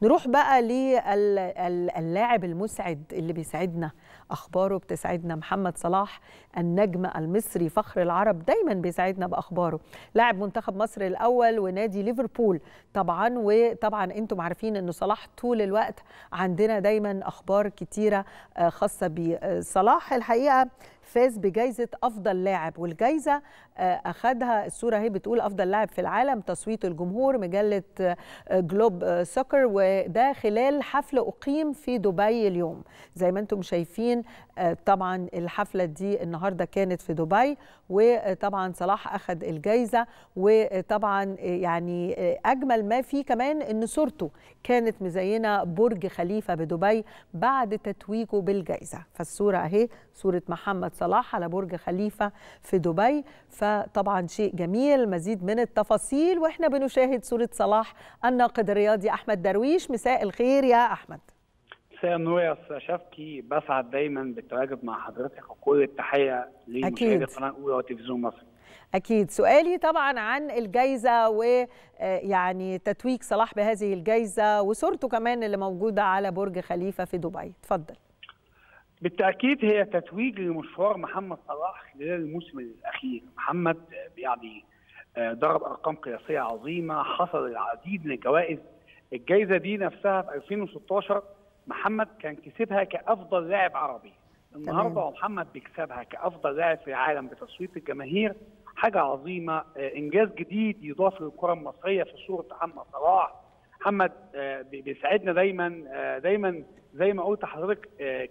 نروح بقى للاعب المسعد اللي بيسعدنا اخباره بتسعدنا محمد صلاح النجم المصري فخر العرب دايما بيسعدنا باخباره لاعب منتخب مصر الاول ونادي ليفربول طبعا وطبعا انتم عارفين ان صلاح طول الوقت عندنا دايما اخبار كتيره خاصه بصلاح الحقيقه فاز بجائزة أفضل لاعب والجائزة أخذها الصورة هي بتقول أفضل لاعب في العالم تصويت الجمهور مجلة جلوب سوكر وده خلال حفل أقيم في دبي اليوم زي ما أنتم شايفين طبعا الحفلة دي النهاردة كانت في دبي وطبعا صلاح أخذ الجائزة وطبعا يعني أجمل ما فيه كمان أن صورته كانت مزينة برج خليفة بدبي بعد تتويجه بالجائزة فالصورة أهي صورة محمد صلاح على برج خليفة في دبي فطبعا شيء جميل مزيد من التفاصيل واحنا بنشاهد صورة صلاح الناقد الرياضي أحمد درويش مساء الخير يا أحمد مساء النور يا استاذ شفكي بسعد دايما بالتواجد مع حضرتك وكل التحيه لمشاهدي القناه الاولى وتلفزيون مصر اكيد سؤالي طبعا عن الجائزه ويعني تتويج صلاح بهذه الجائزه وصورته كمان اللي موجوده على برج خليفه في دبي اتفضل بالتاكيد هي تتويج لمشوار محمد صلاح خلال الموسم الاخير محمد يعني ضرب ارقام قياسيه عظيمه حصل العديد من الجوائز الجائزه دي نفسها في 2016 محمد كان كسبها كافضل لاعب عربي النهارده محمد بيكسبها كافضل لاعب في العالم بتصويت الجماهير حاجه عظيمه انجاز جديد يضاف للكره المصريه في صوره محمد صلاح محمد بيسعدنا دايما دايما زي ما قلت لحضرتك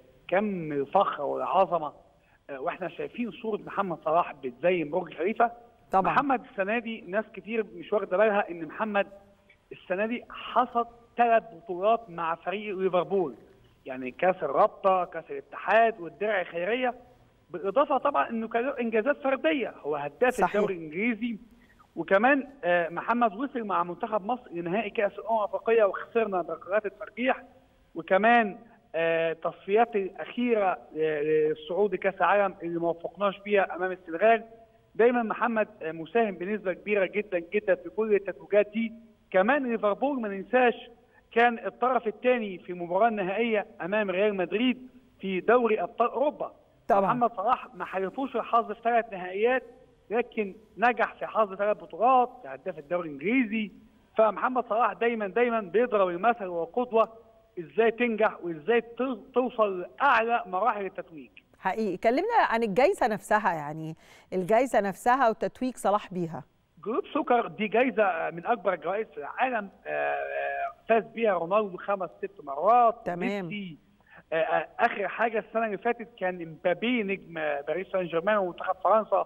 كم الفخر والعظمه واحنا شايفين صوره محمد صلاح بتزين برج خليفه طبعا محمد السنه دي ناس كتير مش واخده بالها ان محمد السنه دي حصد ثلاث بطولات مع فريق ليفربول يعني كاس الرابطه كاس الاتحاد والدرع الخيريه بالاضافه طبعا انه كان له انجازات فرديه هو هداف الدوري الانجليزي وكمان محمد وصل مع منتخب مصر لنهائي كاس الامم الافريقيه وخسرنا بركلات الترجيح وكمان تصفيات الاخيره للصعود لكاس العالم اللي ما وفقناش فيها امام السنغال دايما محمد مساهم بنسبه كبيره جدا جدا في كل التتويجات دي كمان ليفربول ما ننساش كان الطرف الثاني في المباراه النهائيه امام ريال مدريد في دوري ابطال اوروبا طبعا محمد صلاح ما حالفوش الحظ في ثلاث نهائيات لكن نجح في حظ ثلاث بطولات هداف الدوري الانجليزي فمحمد صلاح دايما دايما بيضرب المثل وقدوه ازاي تنجح وازاي توصل لاعلى مراحل التتويج حقيقي كلمنا عن الجائزه نفسها يعني الجائزه نفسها وتتويج صلاح بيها جروب سكر دي جايزه من اكبر الجوائز في العالم فاز بيها رونالدو خمس ست مرات تمام ميسي اخر حاجه السنه اللي فاتت كان امبابي نجم باريس سان جيرمان ومنتخب فرنسا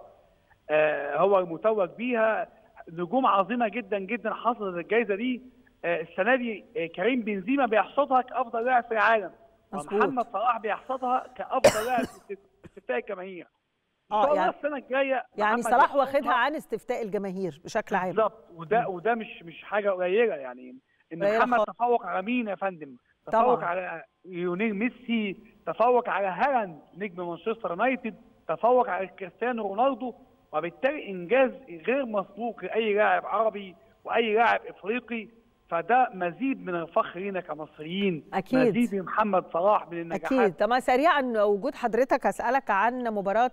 هو المتوج بيها نجوم عظيمه جدا جدا حصلت الجائزه دي السنه دي كريم بنزيما بيحصدها كافضل لاعب في العالم ومحمد صلاح بيحصدها كافضل لاعب في استفتاء الجماهير اه يعني السنه الجايه يعني صلاح واخدها عن استفتاء الجماهير بشكل عام بالظبط وده وده مش مش حاجه قليله يعني ان محمد خط. تفوق على مين يا فندم؟ تفوق طبعا. على ليونيل ميسي تفوق على هالاند نجم مانشستر يونايتد تفوق على كريستيانو رونالدو وبالتالي انجاز غير مسبوق لاي لاعب عربي واي لاعب افريقي فده مزيد من الفخر لينا كمصريين اكيد مزيد محمد صلاح من النجاحات اكيد طب سريعا وجود حضرتك اسالك عن مباراه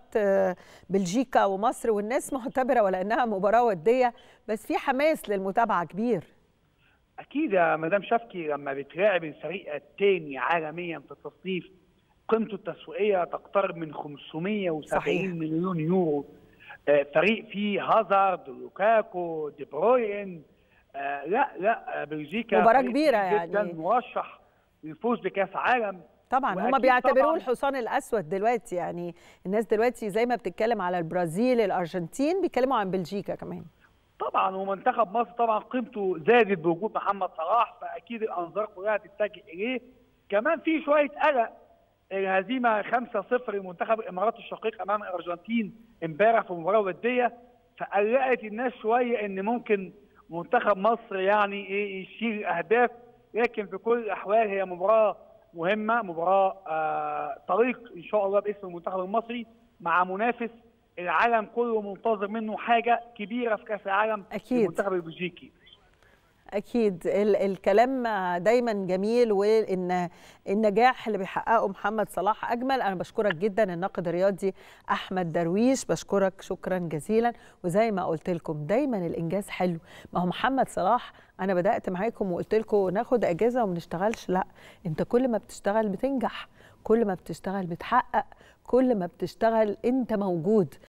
بلجيكا ومصر والناس معتبره ولا انها مباراه وديه بس في حماس للمتابعه كبير اكيد يا مدام شفكي لما بتلاعب الفريق الثاني عالميا في التصنيف قيمته التسويقيه تقترب من 570 صحيح. مليون يورو فريق فيه هازارد لوكاكو دي بروين آه لا لا بلجيكا مباراه كبيره يعني جدا مرشح للفوز بكاس عالم طبعا هم بيعتبروه الحصان الاسود دلوقتي يعني الناس دلوقتي زي ما بتتكلم على البرازيل الارجنتين بيتكلموا عن بلجيكا كمان طبعا ومنتخب مصر طبعا قيمته زادت بوجود محمد صلاح فاكيد الانظار كلها تتجه اليه كمان في شويه قلق الهزيمه 5-0 لمنتخب الامارات الشقيق امام الارجنتين امبارح في مباراه وديه فقلقت الناس شويه ان ممكن منتخب مصر يعني ايه يشيل اهداف لكن في كل الاحوال هي مباراه مهمه مباراه آه طريق ان شاء الله باسم المنتخب المصري مع منافس العالم كله منتظر منه حاجه كبيره في كاس العالم اكيد المنتخب البلجيكي اكيد ال الكلام دايما جميل وان النجاح اللي بيحققه محمد صلاح اجمل انا بشكرك جدا الناقد الرياضي احمد درويش بشكرك شكرا جزيلا وزي ما قلت لكم دايما الانجاز حلو ما هو محمد صلاح انا بدات معاكم وقلت لكم ناخد اجازه وما نشتغلش لا انت كل ما بتشتغل بتنجح كل ما بتشتغل بتحقق كل ما بتشتغل انت موجود